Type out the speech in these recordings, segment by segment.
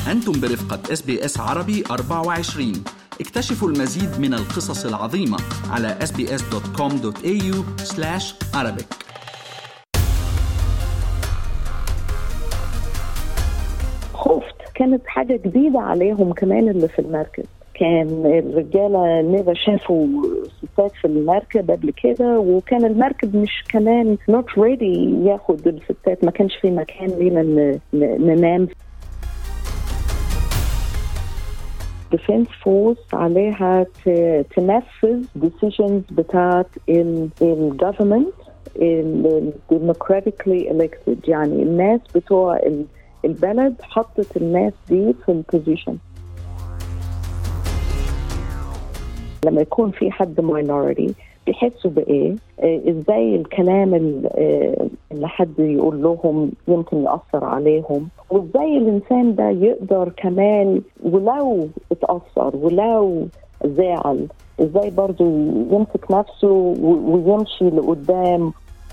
أنتم برفقة اس بي اس عربي 24 اكتشفوا المزيد من القصص العظيمة على sbs.com.au arabic خفت كانت حاجة جديدة عليهم كمان اللي في المركز كان الرجالة نيفا شافوا ستات في المركب قبل كده وكان المركب مش كمان نوت ريدي ياخد الستات ما كانش في مكان لينا ن- ن- ننام ديفنس فورس عليها ت- تنفذ decisions بتاعت الجفرمنت democratically elected يعني الناس بتوع ال- البلد حطت الناس دي في البوزيشن لما يكون في حد ماينورتي بيحسوا بايه؟ آه، ازاي الكلام ال- آه، اللي حد يقول لهم يمكن ياثر عليهم وازاي الانسان ده يقدر كمان ولو اتاثر ولو زعل ازاي برضو يمسك نفسه و- ويمشي لقدام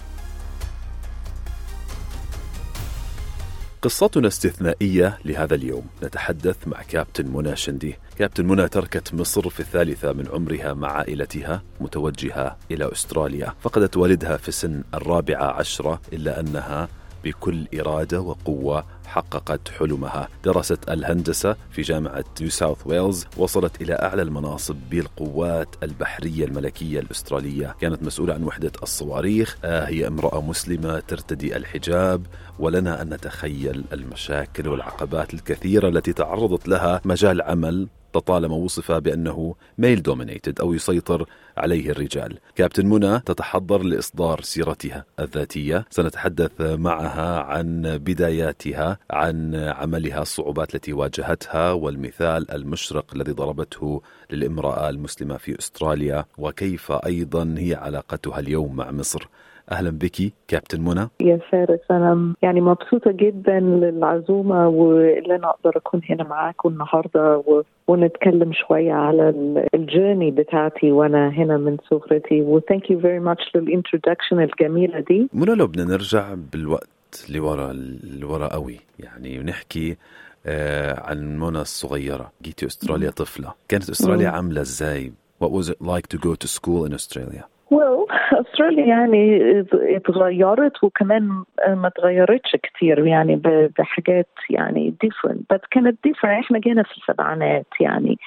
قصتنا استثنائية لهذا اليوم نتحدث مع كابتن منى شندي كابتن منى تركت مصر في الثالثة من عمرها مع عائلتها متوجهة إلى أستراليا فقدت والدها في سن الرابعة عشرة إلا أنها بكل إرادة وقوة حققت حلمها درست الهندسة في جامعة نيو ساوث ويلز وصلت إلى أعلى المناصب بالقوات البحرية الملكية الأسترالية كانت مسؤولة عن وحدة الصواريخ آه هي امرأة مسلمة ترتدي الحجاب ولنا أن نتخيل المشاكل والعقبات الكثيرة التي تعرضت لها مجال عمل لطالما وصف بأنه ميل دومينيتد أو يسيطر عليه الرجال كابتن منى تتحضر لإصدار سيرتها الذاتية سنتحدث معها عن بداياتها عن عملها الصعوبات التي واجهتها والمثال المشرق الذي ضربته للامرأة المسلمة في أستراليا وكيف أيضا هي علاقتها اليوم مع مصر أهلا بك كابتن منى يا فارس انا يعني مبسوطه جدا للعزومه واللي انا اقدر اكون هنا معاكم النهارده و... ونتكلم شويه على ال- الجيرني بتاعتي وانا هنا من صغرتي وثانك يو فيري ماتش للانترودكشن الجميله دي منى لو بدنا نرجع بالوقت لورا لورا قوي يعني ونحكي آه عن منى الصغيرة جيتي أستراليا طفلة كانت أستراليا مم. عاملة إزاي What was it like to go to school in Australia well استراليا يعني اتغيرت وكمان ما اتغيرتش كتير يعني ب- بحاجات يعني different بس كانت different احنا جينا في السبعينات يعني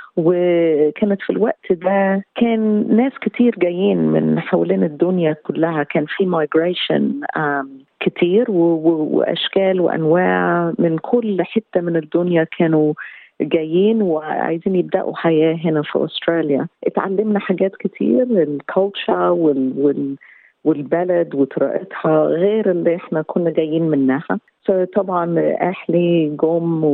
وكانت في الوقت ده كان ناس كتير جايين من حوالين الدنيا كلها كان في مايجريشن كتير و- و- واشكال وانواع من كل حته من الدنيا كانوا جايين وعايزين يبداوا حياه هنا في استراليا اتعلمنا حاجات كتير الكالتشر وال, وال والبلد وطريقتها غير اللي احنا كنا جايين منها طبعا اهلي جم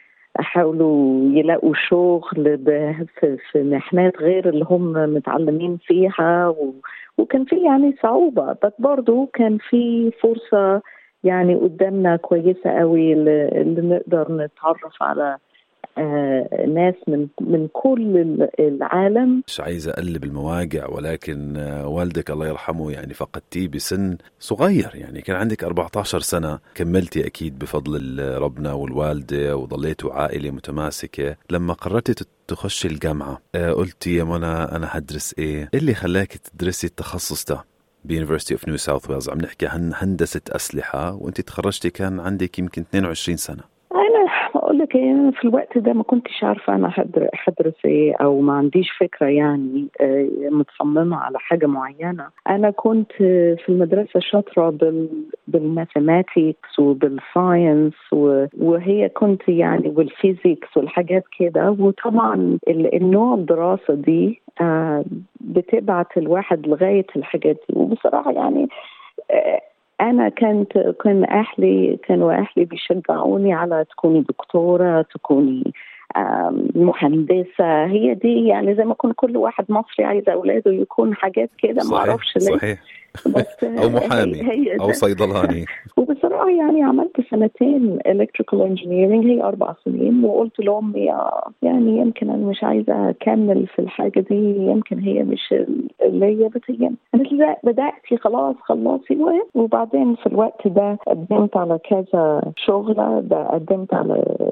وحاولوا يلاقوا شغل ب- في, في محنات غير اللي هم متعلمين فيها و وكان في يعني صعوبة بس برضو كان في فرصة يعني قدامنا كويسة قوي اللي اللي نقدر نتعرف على آه، ناس من من كل ال- العالم مش عايز أقلب المواقع ولكن آه، والدك الله يرحمه يعني فقدتيه بسن صغير يعني كان عندك 14 سنة كملتي أكيد بفضل ال- ربنا والوالدة وضليتوا عائلة متماسكة لما قررتي تت- تخشي الجامعة آه، قلتي يا منى أنا هدرس إيه إيه اللي خلاك تدرسي التخصص ده بيونيفرسيتي اوف نيو ساوث ويلز عم نحكي عن هندسة أسلحة وأنت تخرجتي كان عندك يمكن 22 سنة انا اقول لك ايه أنا في الوقت ده ما كنتش عارفه انا هدر- هدرس ايه او ما عنديش فكره يعني آه، متصممه على حاجه معينه انا كنت آه، في المدرسه شاطره بال بالماثيماتيكس وبالساينس و- وهي كنت يعني والفيزيكس والحاجات كده وطبعا ال- النوع الدراسه دي آه، بتبعت الواحد لغايه الحاجات دي وبصراحه يعني آه، انا كنت كان اهلي كانوا اهلي بيشجعوني على تكوني دكتوره تكوني آم، مهندسه هي دي يعني زي ما يكون كل واحد مصري عايز اولاده يكون حاجات كده ما صحيح اعرفش ليه صحيح بس أو محامي هي هي أو ده. صيدلاني وبصراحه يعني عملت سنتين الكتريكال انجينيرنج هي اربع سنين وقلت لامي آه، يعني يمكن انا مش عايزه اكمل في الحاجه دي يمكن هي مش اللي هي بتهيأ قالت لي لا بداتي خلاص خلصي و- وبعدين في الوقت ده قدمت على كذا شغله ده قدمت على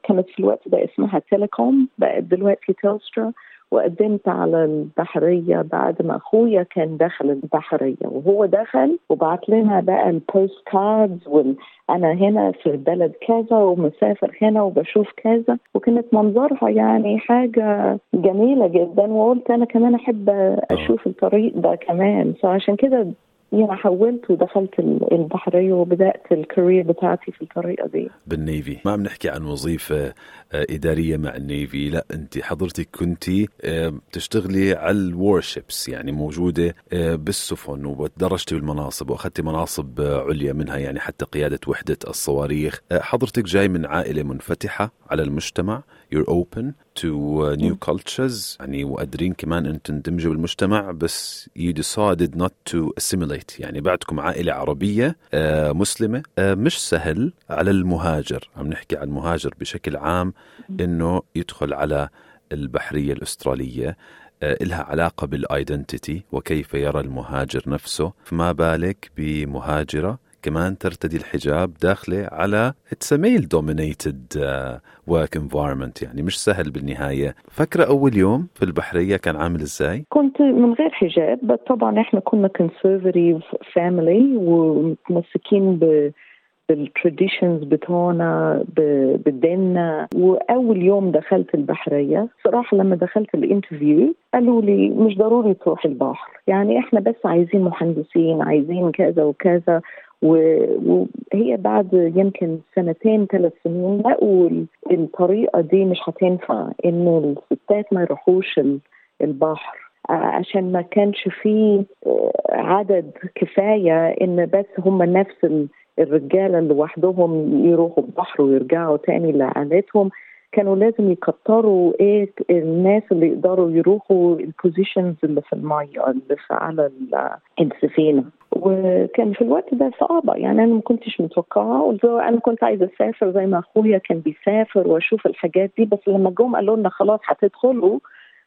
كانت في الوقت ده اسمها تيليكوم بقت دلوقتي تيلسترا وقدمت على البحرية بعد ما أخويا كان دخل البحرية وهو دخل وبعت لنا بقى البوست كاردز وال... أنا هنا في بلد كذا ومسافر هنا وبشوف كذا وكانت منظرها يعني حاجة جميلة جدا وقلت أنا كمان أحب أشوف الطريق ده كمان فعشان كده يعني حولت ودخلت البحرية وبدأت الكارير بتاعتي في الطريقة دي بالنيفي ما عم نحكي عن وظيفة إدارية مع النيفي لا أنت حضرتك كنت تشتغلي على الورشيبس يعني موجودة بالسفن وتدرجتي بالمناصب وأخذتي مناصب عليا منها يعني حتى قيادة وحدة الصواريخ حضرتك جاي من عائلة منفتحة على المجتمع you're open to uh, new cultures يعني وقادرين كمان ان تندمجوا بالمجتمع بس you decided not to assimilate يعني بعدكم عائلة عربية آه مسلمة آه مش سهل على المهاجر عم نحكي عن المهاجر بشكل عام انه يدخل على البحرية الأسترالية آه إلها علاقة بالايدنتيتي وكيف يرى المهاجر نفسه فما بالك بمهاجرة كمان ترتدي الحجاب داخله على اتس ميل دومينيتد ورك انفايرمنت يعني مش سهل بالنهايه فكره اول يوم في البحريه كان عامل ازاي كنت من غير حجاب بس طبعا احنا كنا كونسرفاتيف فاميلي ومتمسكين ب بالتراديشنز بتوعنا بديننا واول يوم دخلت البحريه صراحه لما دخلت الانترفيو قالوا لي مش ضروري تروح البحر يعني احنا بس عايزين مهندسين عايزين كذا وكذا وهي بعد يمكن سنتين ثلاث سنين لقوا الطريقة دي مش هتنفع إنه الستات ما يروحوش البحر عشان ما كانش فيه عدد كفاية إن بس هم نفس الرجالة اللي لوحدهم يروحوا البحر ويرجعوا تاني لعائلتهم كانوا لازم يكتروا ايه الناس اللي يقدروا يروحوا البوزيشنز اللي في الميه اللي في على السفينه وكان في الوقت ده صعبه يعني انا ما كنتش متوقعه انا كنت عايزه اسافر زي ما اخويا كان بيسافر واشوف الحاجات دي بس لما جم قالوا لنا خلاص هتدخلوا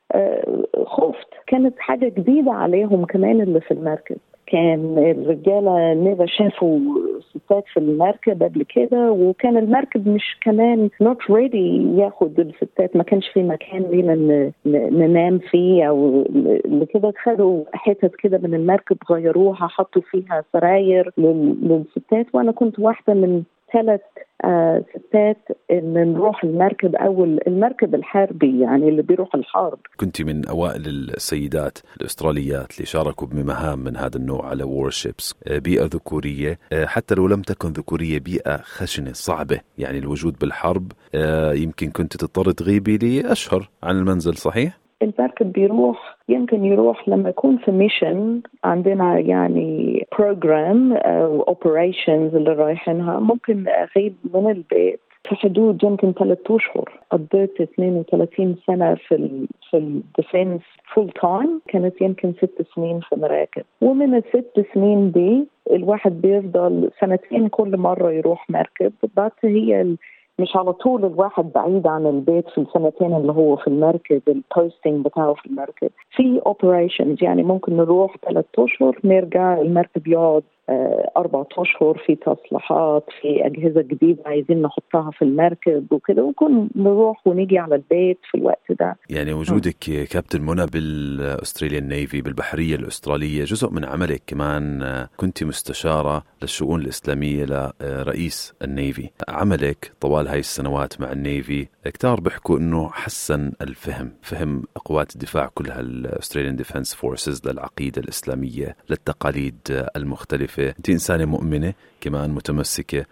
خفت كانت حاجه جديده عليهم كمان اللي في المركب كان الرجالة نيفا شافوا ستات في المركب قبل كده وكان المركب مش كمان نوت ريدي ياخد الستات ما كانش في مكان لينا ننام فيه او لكده خدوا حتت كده من المركب غيروها حطوا فيها سراير للستات وانا كنت واحدة من ثلاث آه ستات ان نروح المركب او المركب الحربي يعني اللي بيروح الحرب كنت من اوائل السيدات الاستراليات اللي شاركوا بمهام من هذا النوع على وورشيبس آه بيئه ذكوريه آه حتى لو لم تكن ذكوريه بيئه خشنه صعبه يعني الوجود بالحرب يمكن كنت تضطر تغيبي لاشهر عن المنزل صحيح؟ المركب بيروح يمكن يروح لما يكون في ميشن عندنا يعني بروجرام او اوبريشنز اللي رايحينها ممكن اغيب من البيت في حدود يمكن ثلاث اشهر قضيت 32 سنه في ال في الديفنس فول تايم كانت يمكن ست سنين في مراكب ومن الست سنين دي الواحد بيفضل سنتين كل مره يروح مركب بس هي مش على طول الواحد بعيد عن البيت في السنتين اللي هو في المركب البوستنج بتاعه في المركب في اوبريشنز يعني ممكن نروح ثلاث اشهر نرجع المركب يقعد أربعة أشهر في تصليحات في أجهزة جديدة عايزين نحطها في المركب وكده وكن نروح ونيجي على البيت في الوقت ده يعني وجودك كابتن منى بالأستراليان نيفي بالبحرية الأسترالية جزء من عملك كمان كنت مستشارة للشؤون الإسلامية لرئيس النيفي عملك طوال هاي السنوات مع النيفي كتار بيحكوا انه حسن الفهم فهم قوات الدفاع كلها الاستراليان ديفنس فورسز للعقيده الاسلاميه للتقاليد المختلفه انت انسانه مؤمنه كمان متمسكه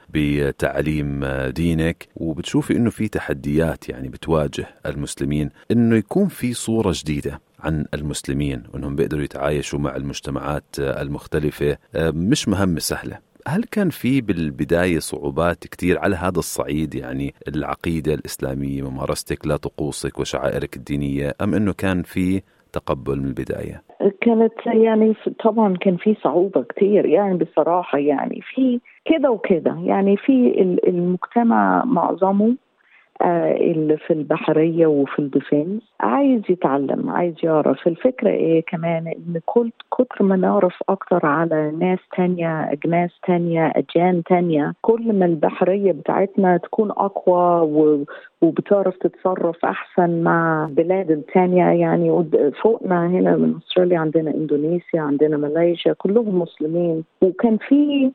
بتعليم دينك وبتشوفي انه في تحديات يعني بتواجه المسلمين انه يكون في صوره جديده عن المسلمين وانهم بيقدروا يتعايشوا مع المجتمعات المختلفه مش مهمه سهله هل كان في بالبداية صعوبات كثير على هذا الصعيد يعني العقيدة الإسلامية ممارستك لطقوسك وشعائرك الدينية أم أنه كان في تقبل من البداية؟ كانت يعني طبعا كان في صعوبة كثير يعني بصراحة يعني في كده وكده يعني في المجتمع معظمه آه، اللي في البحريه وفي الديفنس عايز يتعلم عايز يعرف الفكره ايه كمان ان كل كتر ما نعرف اكتر على ناس تانية اجناس تانية اجيان تانية كل ما البحريه بتاعتنا تكون اقوى و وبتعرف تتصرف احسن مع بلاد التانية يعني فوقنا هنا من استراليا عندنا اندونيسيا عندنا ماليزيا كلهم مسلمين وكان في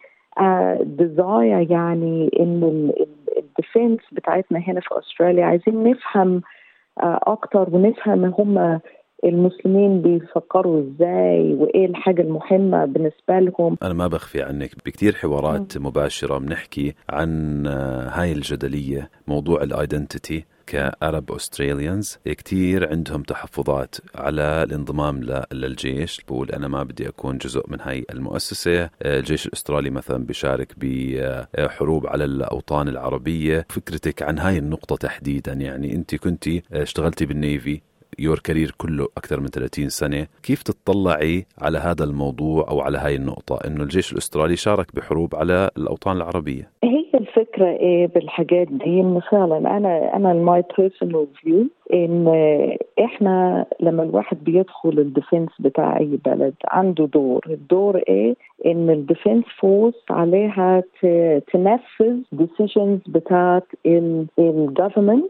ديزاير uh, يعني انه الديفنس بتاعتنا هنا في استراليا عايزين نفهم uh, اكتر ونفهم هم المسلمين بيفكروا ازاي وايه الحاجه المهمه بالنسبه لهم انا ما بخفي عنك بكثير حوارات مباشره بنحكي عن هاي الجدليه موضوع الايدنتيتي كأرب أستراليانز كثير عندهم تحفظات على الانضمام للجيش بقول أنا ما بدي أكون جزء من هاي المؤسسة الجيش الأسترالي مثلا بيشارك بحروب على الأوطان العربية فكرتك عن هاي النقطة تحديدا يعني أنت كنت اشتغلتي بالنيفي يور كارير كله أكثر من 30 سنة كيف تطلعي على هذا الموضوع أو على هاي النقطة أنه الجيش الأسترالي شارك بحروب على الأوطان العربية هي الفكرة إيه بالحاجات دي إن فعلا أنا أنا ماي بيرسونال فيو إن إحنا لما الواحد بيدخل الديفنس بتاع أي بلد عنده دور الدور إيه إن الديفنس فورس عليها تنفذ decisions بتاعت الجفرمنت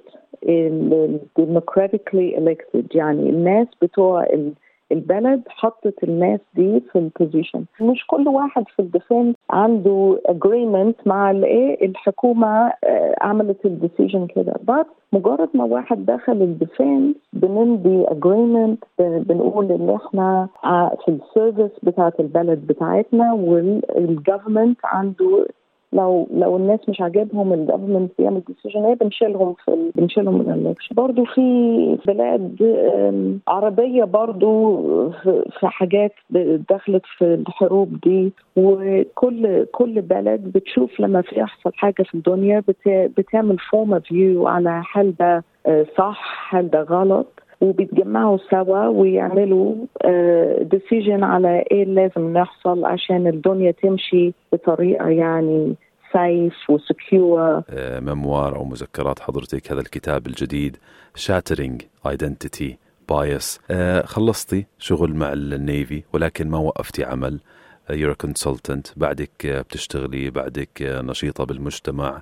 democratically elected يعني الناس بتوع البلد حطت الناس دي في البوزيشن مش كل واحد في الديفنس عنده اجريمنت مع الايه الحكومه عملت الديسيجن كده بس مجرد ما واحد دخل الديفنس بنمضي اجريمنت بنقول ان احنا في السيرفيس بتاعت البلد بتاعتنا والجفرمنت عنده لو لو الناس مش عاجبهم الجفرمنت بيعمل ديسيجن ايه بنشيلهم في ال... بنشيلهم من الالكشن برضه في بلاد عربيه برضه في حاجات دخلت في الحروب دي وكل كل بلد بتشوف لما في يحصل حاجه في الدنيا بت... بتعمل فورم فيو على هل ده صح هل ده غلط وبيتجمعوا سوا ويعملوا ديسيجن على ايه لازم نحصل عشان الدنيا تمشي بطريقه يعني سيف وسكيور مموار او مذكرات حضرتك هذا الكتاب الجديد شاترينج ايدنتيتي بايس خلصتي شغل مع النيفي ولكن ما وقفتي عمل يور كونسلتنت بعدك بتشتغلي بعدك نشيطه بالمجتمع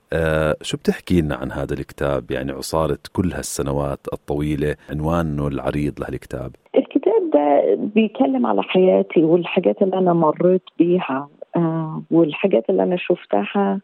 آه شو بتحكي لنا عن هذا الكتاب يعني عصارة كل هالسنوات الطويلة عنوانه العريض لهالكتاب الكتاب ده بيتكلم على حياتي والحاجات اللي أنا مريت بيها آه والحاجات اللي أنا شفتها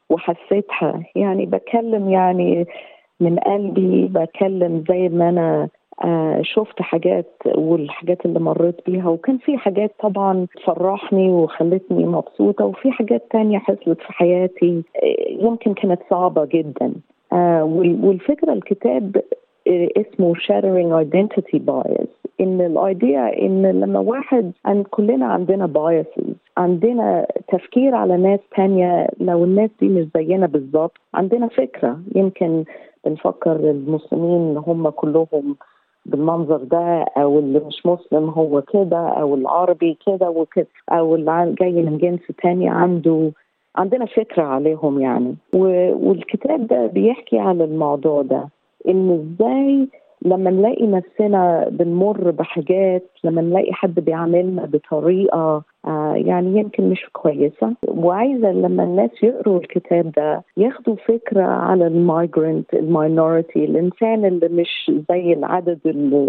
وحسيتها يعني بكلم يعني من قلبي بكلم زي ما أنا آه شفت حاجات والحاجات اللي مريت بيها وكان في حاجات طبعا تفرحني وخلتني مبسوطة وفي حاجات تانية حصلت في حياتي آه يمكن كانت صعبة جدا آه والفكرة الكتاب اسمه Shattering Identity Bias ان الايديا ان لما واحد ان كلنا عندنا biases عندنا تفكير على ناس تانية لو الناس دي مش زينا بالظبط عندنا فكرة يمكن بنفكر المسلمين هم كلهم بالمنظر ده او اللي مش مسلم هو كده او العربي كده وكده او اللي جاي من جنس تاني عنده عندنا فكرة عليهم يعني والكتاب ده بيحكي على الموضوع ده ان ازاي لما نلاقي نفسنا بنمر بحاجات لما نلاقي حد بيعاملنا بطريقة آه يعني يمكن مش كويسة وعايزة لما الناس يقروا الكتاب ده ياخدوا فكرة على المايجرنت الماينورتي الإنسان اللي مش زي العدد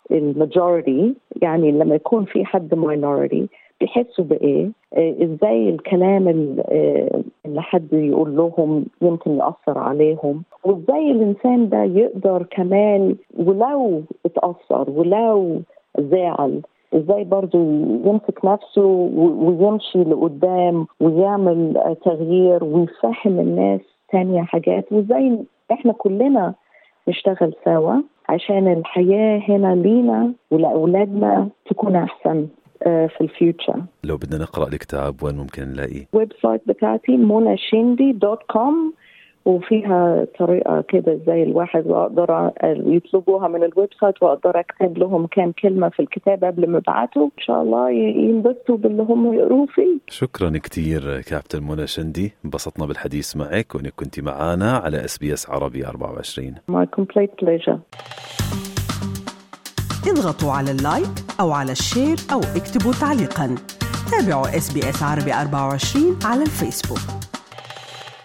الماجورتي يعني لما يكون في حد ماينورتي بيحسوا بايه ازاي الكلام اللي حد يقول لهم يمكن ياثر عليهم وازاي الانسان ده يقدر كمان ولو اتاثر ولو زعل ازاي برضو يمسك نفسه ويمشي لقدام ويعمل تغيير ويفهم الناس تانية حاجات وازاي احنا كلنا نشتغل سوا عشان الحياة هنا لينا ولأولادنا تكون أحسن في الفيوتشر لو بدنا نقرا الكتاب وين ممكن نلاقيه؟ ويب سايت بتاعتي مناشندي دوت كوم وفيها طريقه كده زي الواحد واقدر يطلبوها من الويب سايت واقدر اكتب لهم كام كلمه في الكتاب قبل ما ابعته ان شاء الله ينبسطوا باللي هم يقروه فيه شكرا كثير كابتن منى شندي انبسطنا بالحديث معك وانك كنت معنا على اس بي اس عربي 24 My complete pleasure اضغطوا على اللايك أو على الشير أو اكتبوا تعليقا تابعوا اس بي اس عربي 24 على الفيسبوك